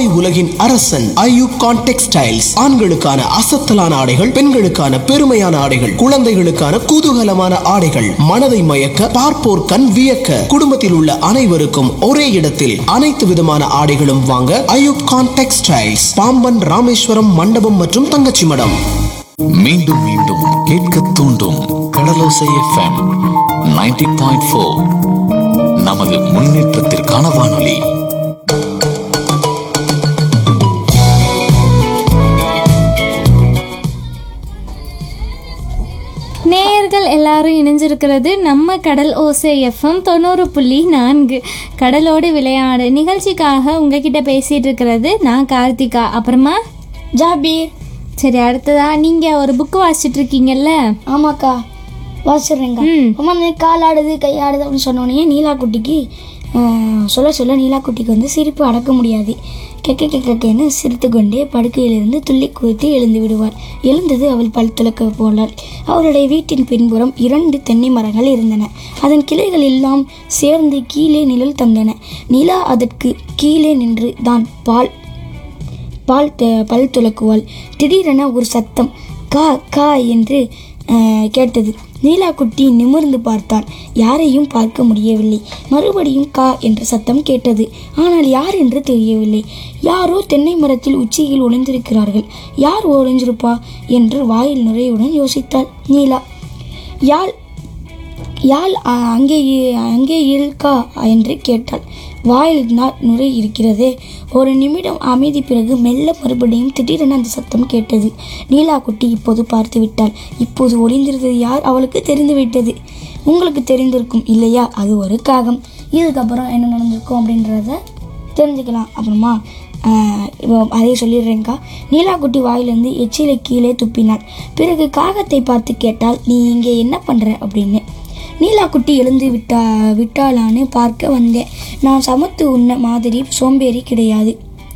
உலகின் அரசன் ஐயூகான் டெக்ஸ்டைல்ஸ் ஆண்களுக்கான அசத்தலான ஆடைகள் பெண்களுக்கான பெருமையான ஆடைகள் குழந்தைகளுக்கான குதூகலமான ஆடைகள் மனதை மயக்க பார்ப்போர் கண் வியக்க குடும்பத்தில் உள்ள அனைவருக்கும் ஒரே இடத்தில் அனைத்து விதமான ஆடைகளும் வாங்க ஐயூகான் டெக்ஸ்டைல்ஸ் பாம்பன் ராமேஸ்வரம் மண்டபம் மற்றும் தங்கச்சி மடம் மீண்டும் மீண்டும் கேட்க தூண்டும் கடலோசை எஃப்எம் 90.4 பாயிண்ட் நமது முன்னேற்றத்திற்கான வானொலி நேயர்கள் எல்லாரும் இணைஞ்சிருக்கிறது நம்ம கடல் ஓசை எஃப்எம் தொண்ணூறு புள்ளி நான்கு கடலோடு விளையாடு நிகழ்ச்சிக்காக உங்ககிட்ட பேசிட்டு இருக்கிறது நான் கார்த்திகா அப்புறமா ஜாபீர் சரி அடுத்ததா நீங்க ஒரு புக்கு வாசிச்சிட்டு இருக்கீங்கல்ல ஆமாக்கா வாசிடுறேங்க ம். அம்மா அந்த கால் ஆடுது கை ஆடுது அப்படின்னு சொன்னோடனே நீலா குட்டிக்கு ஆஹ், சொல்ல சொல்ல நீலா குட்டிக்கு வந்து சிரிப்பு அடக்க முடியாது கெக்க கெக்கன்னு சிரித்து கொண்டே படுக்கையிலிருந்து துள்ளி குதித்து எழுந்து விடுவார் எழுந்தது அவள் பல் துளக்க போனாள் அவருடைய வீட்டின் பின்புறம் இரண்டு தென்னை மரங்கள் இருந்தன அதன் கிளைகள் எல்லாம் சேர்ந்து கீழே நிழல் தந்தன நிலா அதற்கு கீழே நின்று தான் பால் பால் த- பல் துலக்குவாள் திடீரென ஒரு சத்தம் கா கா என்று அஹ், கேட்டது நீலாக்குட்டி நிமிர்ந்து பார்த்தாள் யாரையும் பார்க்க முடியவில்லை மறுபடியும் கா என்ற சத்தம் கேட்டது ஆனால் யார் என்று தெரியவில்லை யாரோ தென்னை மரத்தில் உச்சியில் ஒளிந்திருக்கிறார்கள் யார் ஒளிஞ்சிருப்பா என்று வாயில் நுரையுடன் யோசித்தாள் நீலா யாழ் யாழ் அ- அங்கே இ- அங்கே இருக்கா என்று கேட்டாள் வாயில் நா- நுரை இருக்கிறதே ஒரு நிமிடம் அமைதி பிறகு மெல்ல மறுபடியும் திடீரென அந்த சத்தம் கேட்டது நீலா குட்டி இப்போது பார்த்து விட்டாள் இப்போது ஒளிந்திருந்தது யார் அவளுக்கு தெரிந்து விட்டது உங்களுக்கு தெரிந்திருக்கும் இல்லையா அது ஒரு காகம் இதுக்கப்புறம் என்ன நடந்திருக்கும் அப்படின்றத தெரிஞ்சுக்கலாம் அப்புறமா ஆஹ், இப்போ அதே சொல்லிடுறேங்க்கா நீலாக்குட்டி வாயிலிருந்து எச்சிலை கீழே துப்பினாள் பிறகு காகத்தை பார்த்து கேட்டால் நீ இங்கே என்ன பண்ணுற அப்படின்னு நீலாக்குட்டி எழுந்து விட்டா விட்டாளான்னு பார்க்க வந்தேன் நான் சமத்து உன்ன மாதிரி சோம்பேறி கிடையாது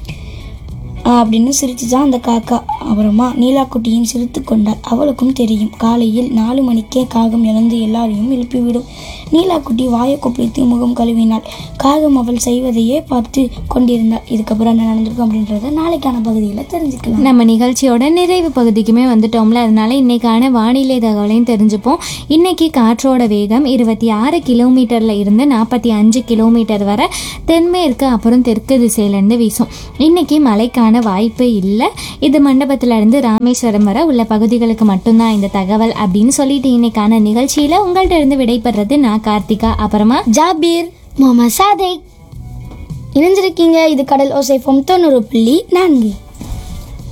ஆஹ், அப்படின்னு சிரிச்சுதான் அந்த காக்கா அப்புறமா நீலாக்குட்டியும் சிரித்து கொண்டாள் அவளுக்கும் தெரியும் காலையில் நாலு மணிக்கே காகம் எழுந்து எல்லாரையும் எழுப்பிவிடும் நீலாக்குட்டி வாயை கொப்பளித்து முகம் கழுவினாள் காகம் அவள் செய்வதையே பார்த்து கொண்டிருந்தாள் இதுக்கப்புறம் என்ன நடந்திருக்கும் அப்படின்றத நாளைக்கான பகுதியில் தெரிஞ்சுக்கலாம் நம்ம நிகழ்ச்சியோட நிறைவு பகுதிக்குமே வந்துட்டோம்ல அதனால இன்னைக்கான வானிலை தகவலையும் தெரிஞ்சுப்போம் இன்னைக்கு காற்றோட வேகம் இருபத்தி ஆறு கிலோமீட்டர்ல இருந்து நாற்பத்தி அஞ்சு கிலோமீட்டர் வரை தென்மேற்கு அப்புறம் தெற்கு திசையிலேருந்து வீசும் இன்னைக்கு மழைக்கான வாய்ப்பு இல்லை இது மண்டபத்துல இருந்து ராமேஸ்வரம் வரை உள்ள பகுதிகளுக்கு மட்டும்தான் இந்த தகவல் அப்படின்னு சொல்லிட்டு இன்னைக்கான நிகழ்ச்சியில உங்கள்ட்ட இருந்து விடைபெறது நான் கார்த்திகா அப்புறமா ஜாபீர் முகமது சாதிக் இணைஞ்சிருக்கீங்க இது கடல் ஓசை தொண்ணூறு புள்ளி நான்கு